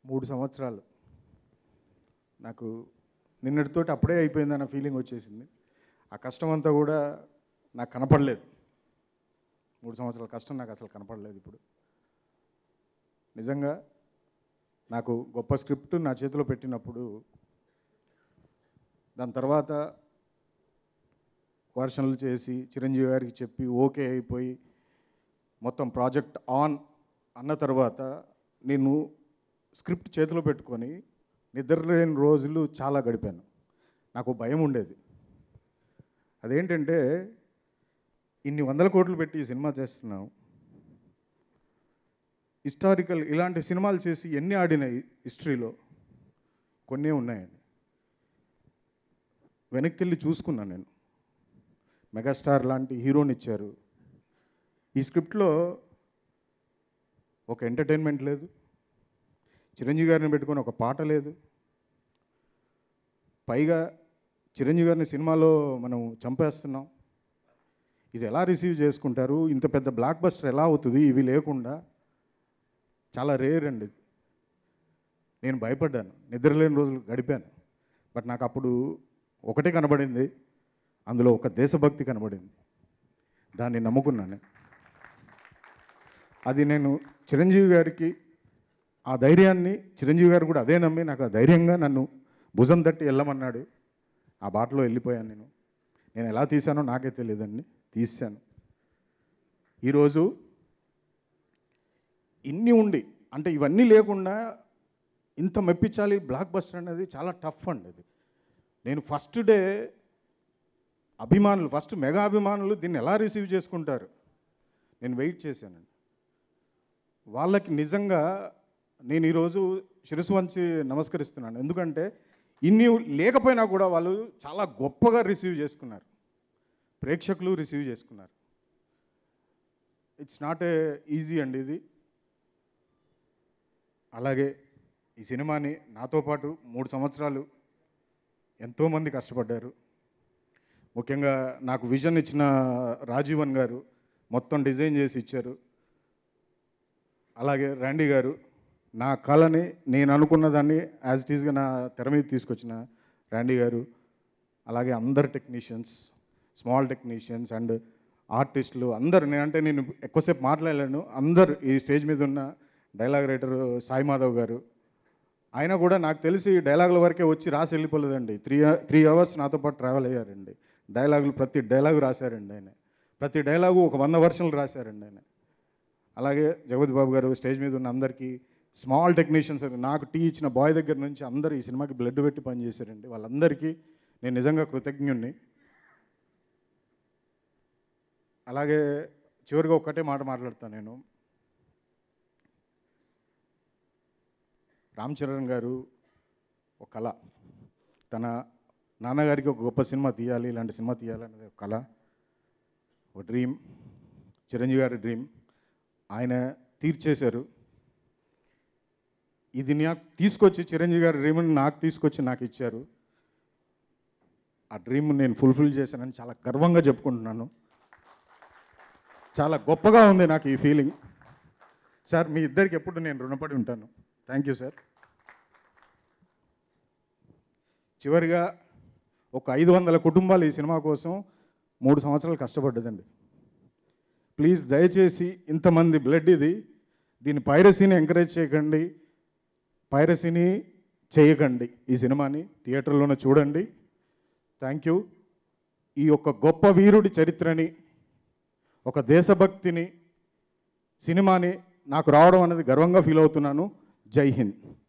మూడు సంవత్సరాలు నాకు నిన్నటితోటి అప్పుడే అయిపోయిందన్న ఫీలింగ్ వచ్చేసింది ఆ కష్టం అంతా కూడా నాకు కనపడలేదు మూడు సంవత్సరాల కష్టం నాకు అసలు కనపడలేదు ఇప్పుడు నిజంగా నాకు గొప్ప స్క్రిప్ట్ నా చేతిలో పెట్టినప్పుడు దాని తర్వాత వర్షన్లు చేసి చిరంజీవి గారికి చెప్పి ఓకే అయిపోయి మొత్తం ప్రాజెక్ట్ ఆన్ అన్న తర్వాత నేను స్క్రిప్ట్ చేతిలో పెట్టుకొని నిద్రలేని రోజులు చాలా గడిపాను నాకు భయం ఉండేది అదేంటంటే ఇన్ని వందల కోట్లు పెట్టి ఈ సినిమా చేస్తున్నాం హిస్టారికల్ ఇలాంటి సినిమాలు చేసి ఎన్ని ఆడినాయి హిస్టరీలో కొన్ని ఉన్నాయండి వెనక్కి వెళ్ళి చూసుకున్నాను నేను మెగాస్టార్ లాంటి హీరోని ఇచ్చారు ఈ స్క్రిప్ట్లో ఒక ఎంటర్టైన్మెంట్ లేదు చిరంజీవి గారిని పెట్టుకొని ఒక పాట లేదు పైగా చిరంజీవి గారిని సినిమాలో మనం చంపేస్తున్నాం ఇది ఎలా రిసీవ్ చేసుకుంటారు ఇంత పెద్ద బ్లాక్ బస్టర్ ఎలా అవుతుంది ఇవి లేకుండా చాలా రేర్ అండి ఇది. నేను భయపడ్డాను నిద్రలేని రోజులు గడిపాను బట్ నాకు అప్పుడు ఒకటే కనబడింది అందులో ఒక దేశభక్తి కనబడింది దాన్ని నమ్ముకున్నాను నేను. అది నేను చిరంజీవి గారికి ఆ ధైర్యాన్ని చిరంజీవి గారు కూడా అదే నమ్మి నాకు ఆ ధైర్యంగా నన్ను భుజం తట్టి వెళ్ళమన్నాడు ఆ బాటలో వెళ్ళిపోయాను నేను నేను ఎలా తీశానో నాకే తెలియదండి తీశాను ఈరోజు ఇన్ని ఉండి అంటే ఇవన్నీ లేకుండా ఇంత మెప్పించాలి బ్లాక్ బస్టర్ అనేది చాలా టఫ్ అండి ఇది నేను ఫస్ట్ డే అభిమానులు ఫస్ట్ మెగా అభిమానులు దీన్ని ఎలా రిసీవ్ చేసుకుంటారు నేను వెయిట్ చేశానండి వాళ్ళకి నిజంగా నేను ఈరోజు శిరసు వంచి నమస్కరిస్తున్నాను ఎందుకంటే ఇన్ని లేకపోయినా కూడా వాళ్ళు చాలా గొప్పగా రిసీవ్ చేసుకున్నారు ప్రేక్షకులు రిసీవ్ చేసుకున్నారు ఇట్స్ నాట్ ఏ ఈజీ అండి ఇది అలాగే ఈ సినిమాని నాతో పాటు మూడు సంవత్సరాలు ఎంతోమంది కష్టపడ్డారు ముఖ్యంగా నాకు విజన్ ఇచ్చిన రాజీవన్ గారు మొత్తం డిజైన్ చేసి ఇచ్చారు అలాగే ర్యాండీ గారు నా కళని నేను అనుకున్న దాన్ని యాజ్ ఇట్ ఈస్గా నా తెర మీద తీసుకొచ్చిన ర్యాండీ గారు అలాగే అందరు టెక్నీషియన్స్ స్మాల్ టెక్నీషియన్స్ అండ్ ఆర్టిస్టులు అందరు నేనంటే నేను ఎక్కువసేపు మాట్లాడలేను అందరు ఈ స్టేజ్ మీద ఉన్న డైలాగ్ రైటర్ సాయి మాధవ్ గారు ఆయన కూడా నాకు తెలిసి డైలాగుల వరకే వచ్చి రాసి వెళ్ళిపోలేదండి త్రీ త్రీ అవర్స్ నాతో పాటు ట్రావెల్ అయ్యారండి డైలాగులు ప్రతి డైలాగు రాశారండి ఆయన ప్రతి డైలాగు ఒక వంద వర్షన్లు రాశారండి ఆయన అలాగే జగపతి బాబు గారు స్టేజ్ మీద ఉన్న అందరికీ స్మాల్ టెక్నీషియన్స్ నాకు టీ ఇచ్చిన బాయ్ దగ్గర నుంచి అందరూ ఈ సినిమాకి బ్లడ్ పెట్టి పనిచేశారండి వాళ్ళందరికీ నేను నిజంగా కృతజ్ఞుణ్ణి అలాగే చివరిగా ఒక్కటే మాట మాట్లాడతాను నేను రామ్ చరణ్ గారు ఒక కళ తన నాన్నగారికి ఒక గొప్ప సినిమా తీయాలి ఇలాంటి సినిమా తీయాలి అనేది ఒక కళ ఒక డ్రీమ్ చిరంజీవి గారి డ్రీమ్ ఆయన తీర్చేశారు ఇది నాకు తీసుకొచ్చి చిరంజీవి గారి డ్రీమ్ని నాకు తీసుకొచ్చి నాకు ఇచ్చారు ఆ డ్రీమ్ నేను ఫుల్ఫిల్ చేశానని చాలా గర్వంగా చెప్పుకుంటున్నాను చాలా గొప్పగా ఉంది నాకు ఈ ఫీలింగ్ సార్ మీ ఇద్దరికి ఎప్పుడు నేను రుణపడి ఉంటాను థ్యాంక్ యూ సార్ చివరిగా ఒక ఐదు వందల కుటుంబాలు ఈ సినిమా కోసం మూడు సంవత్సరాలు కష్టపడ్డదండి ప్లీజ్ దయచేసి ఇంతమంది బ్లడ్ ఇది దీని పైరసీని ఎంకరేజ్ చేయకండి పైరసీని చేయకండి ఈ సినిమాని థియేటర్లోనే చూడండి థ్యాంక్ యూ ఈ యొక్క గొప్ప వీరుడి చరిత్రని ఒక దేశభక్తిని సినిమాని నాకు రావడం అనేది గర్వంగా ఫీల్ అవుతున్నాను జై హింద్